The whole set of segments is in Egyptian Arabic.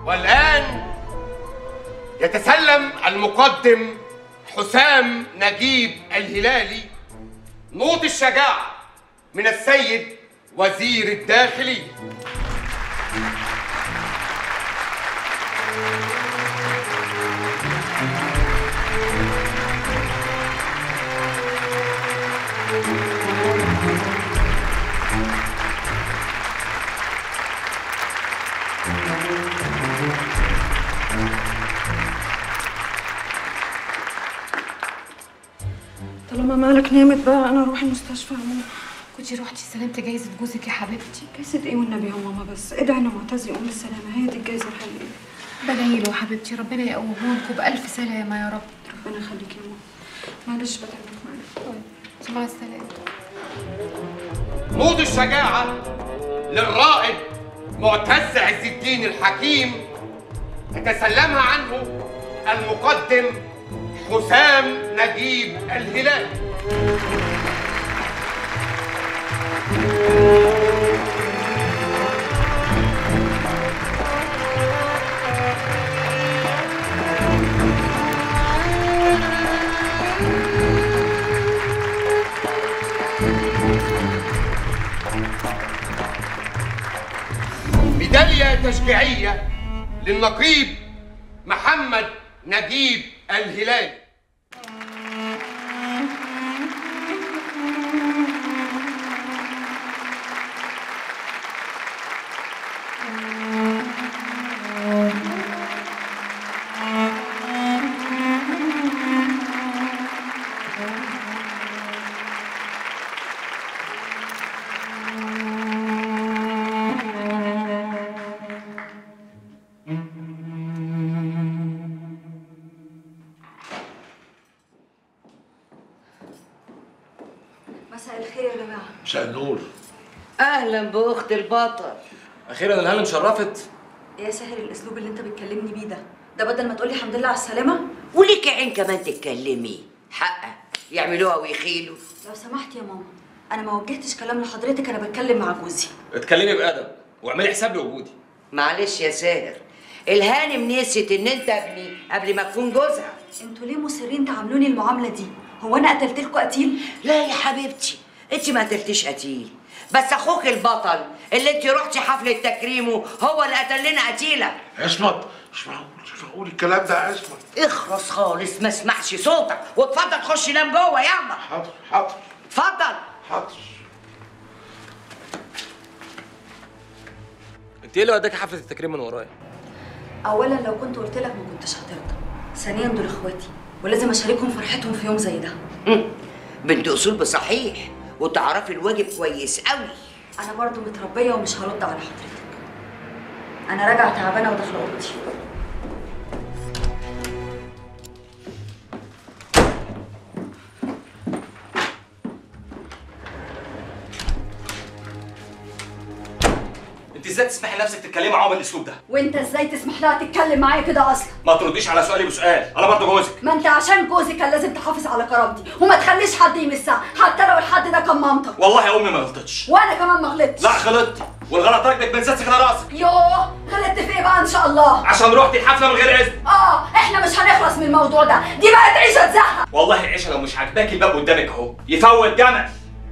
والآن يتسلم المقدم حسام نجيب الهلالي نوط الشجاعة من السيد وزير الداخلية طالما مالك نامت بقى انا اروح المستشفى يا ماما كنتي روحتي استلمتي جايزة جوزك يا حبيبتي جايزة ايه والنبي يا ماما بس ادعي ان معتز يقوم بالسلامة هي دي الجايزة الحقيقية بدعيله يا حبيبتي ربنا يقومه لكم بألف سلامة يا رب ربنا يخليك يا ماما معلش بتعبك معايا طيب مع السلامة نوط الشجاعة للرائد معتز عز الدين الحكيم يتسلمها عنه المقدم حسام نجيب الهلالي ميدالية تشجيعية للنقيب محمد نجيب الهلالي مساء الخير يا جماعة مساء النور اهلا باخت البطل اخيرا الهانم شرفت ايه يا ساهر الاسلوب اللي انت بتكلمني بيه ده ده بدل ما تقولي الحمد لله على السلامة وليك عين كمان تتكلمي حقك يعملوها ويخيلوا لو سمحت يا ماما انا ما وجهتش كلام لحضرتك انا بتكلم مع جوزي اتكلمي بادب واعملي حساب لوجودي معلش يا ساهر الهانم نسيت ان انت ابني قبل ما تكون جوزها انتوا ليه مصرين تعاملوني المعاملة دي هو انا قتلت لكم قتيل لا يا حبيبتي انت ما قتلتيش قتيل بس اخوك البطل اللي انت رحتي حفله تكريمه هو اللي قتل لنا قتيله عصمت مش معقول مش معقول الكلام ده يا عصمت اخرس خالص ما اسمعش صوتك واتفضل خش نام جوه يلا حاضر حاضر اتفضل حاضر انت ايه اللي وداكي حفله التكريم من ورايا اولا لو كنت قلت لك ما كنتش هترضى ثانيا دول اخواتي ولازم اشاركهم فرحتهم في يوم زي ده مم. بنت اصول بصحيح وتعرفي الواجب كويس قوي انا برضو متربيه ومش هرد على حضرتك انا راجعه تعبانه وداخله اوضتي انت ازاي تسمحي لنفسك تتكلمي معاهم بالاسلوب ده وانت ازاي تسمح لها تتكلم معايا كده اصلا ما ترديش على سؤالي بسؤال انا برضه جوزك ما انت عشان جوزي كان لازم تحافظ على كرامتي وما تخليش حد يمسها حتى لو الحد ده كان مامتك والله يا امي ما غلطتش وانا كمان ما غلطتش لا غلطتي والغلط راكبك من ساسك لراسك يوه غلطت في ايه بقى ان شاء الله عشان روحتي الحفله من غير اذن اه احنا مش هنخلص من الموضوع ده دي بقت عيشه تزهق والله العيشه لو مش عاجباكي الباب قدامك اهو يفوت جمل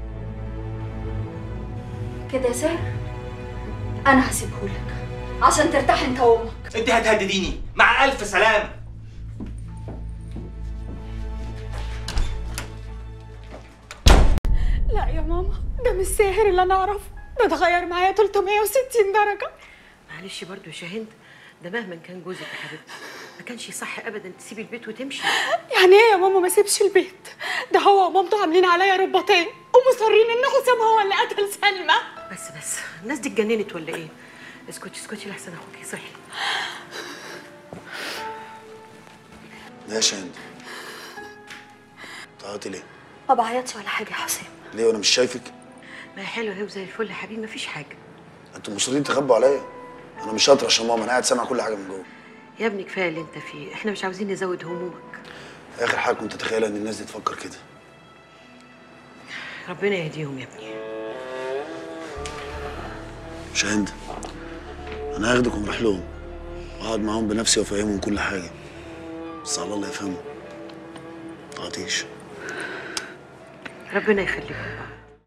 كده يا ساهر انا هسيبهولك عشان ترتاح انت وامك انت هتهدديني مع الف سلامه لا يا ماما ده مش ساهر اللي انا اعرفه ده اتغير معايا 360 درجه معلش برضو يا شاهند ده مهما كان جوزك يا حبيبتي ما كانش صح ابدا تسيبي البيت وتمشي يعني ايه يا ماما ما سيبش البيت ده هو ومامته عاملين عليا رباطين ومصرين ان حسام هو اللي قتل سلمى بس بس الناس دي اتجننت ولا ايه اسكتي اسكتي لحسن اخوكي صحي لا يا شاهين تعيطي ليه؟ ما بعيطش ولا حاجه يا حسام ليه وانا مش شايفك؟ ما هي حلوه اهي وزي الفل يا حبيبي مفيش حاجه انتوا مصرين تخبوا عليا انا مش شاطر عشان ماما انا قاعد سامع كل حاجه من جوه يا ابني كفايه اللي انت فيه احنا مش عاوزين نزود همومك اخر حاجه كنت اتخيلها ان الناس دي تفكر كده ربنا يهديهم يا ابني شاهند انا هاخدك ونروح لهم واقعد معاهم بنفسي وافهمهم كل حاجه بس على الله يفهموا تعطيش ربنا يخليكم لبعض